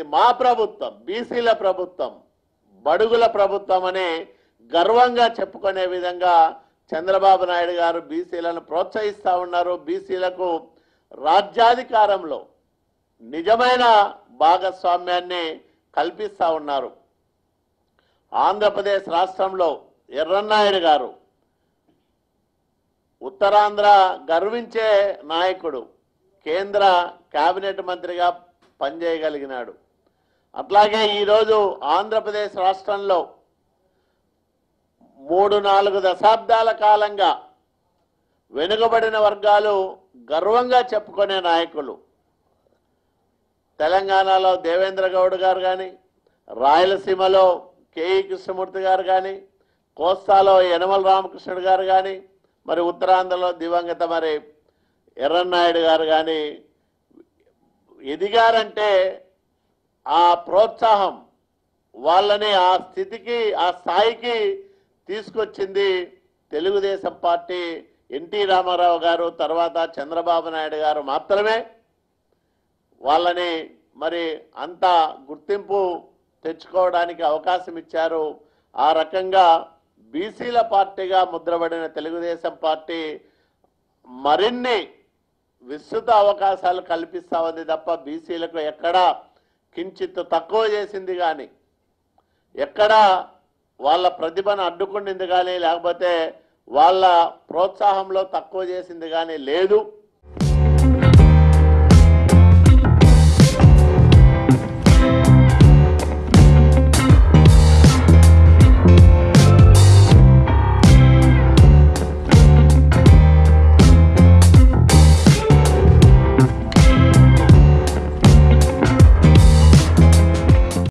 ఇది మా ప్రభుత్వం బీసీల ప్రభుత్వం బడుగుల ప్రభుత్వం అని గర్వంగా చెప్పుకునే విధంగా చంద్రబాబు నాయుడు గారు బీసీలను ప్రోత్సహిస్తూ ఉన్నారు బీసీలకు రాజ్యాధికారంలో నిజమైన భాగస్వామ్యాన్ని కల్పిస్తూ ఉన్నారు ఆంధ్రప్రదేశ్ రాష్ట్రంలో ఎర్రన్నాయుడు గారు ఉత్తరాంధ్ర గర్వించే నాయకుడు కేంద్ర కేబినెట్ మంత్రిగా పనిచేయగలిగినాడు అట్లాగే ఈరోజు ఆంధ్రప్రదేశ్ రాష్ట్రంలో మూడు నాలుగు దశాబ్దాల కాలంగా వెనుకబడిన వర్గాలు గర్వంగా చెప్పుకునే నాయకులు తెలంగాణలో దేవేంద్ర గౌడ్ గారు కానీ రాయలసీమలో కేఈ కృష్ణమూర్తి గారు కానీ కోస్తాలో యనమల రామకృష్ణుడు గారు కానీ మరి ఉత్తరాంధ్రలో దివంగత మరి ఎర్రన్నాయుడు గారు కానీ ఎదిగారంటే ఆ ప్రోత్సాహం వాళ్ళని ఆ స్థితికి ఆ స్థాయికి తీసుకొచ్చింది తెలుగుదేశం పార్టీ ఎన్టీ రామారావు గారు తర్వాత చంద్రబాబు నాయుడు గారు మాత్రమే వాళ్ళని మరి అంత గుర్తింపు తెచ్చుకోవడానికి అవకాశం ఇచ్చారు ఆ రకంగా బీసీల పార్టీగా ముద్రపడిన తెలుగుదేశం పార్టీ మరిన్ని విస్తృత అవకాశాలు కల్పిస్తా ఉంది తప్ప బీసీలకు ఎక్కడా కించిత్ తక్కువ చేసింది కానీ ఎక్కడ వాళ్ళ ప్రతిభను అడ్డుకుండింది కానీ లేకపోతే వాళ్ళ ప్రోత్సాహంలో తక్కువ చేసింది కానీ లేదు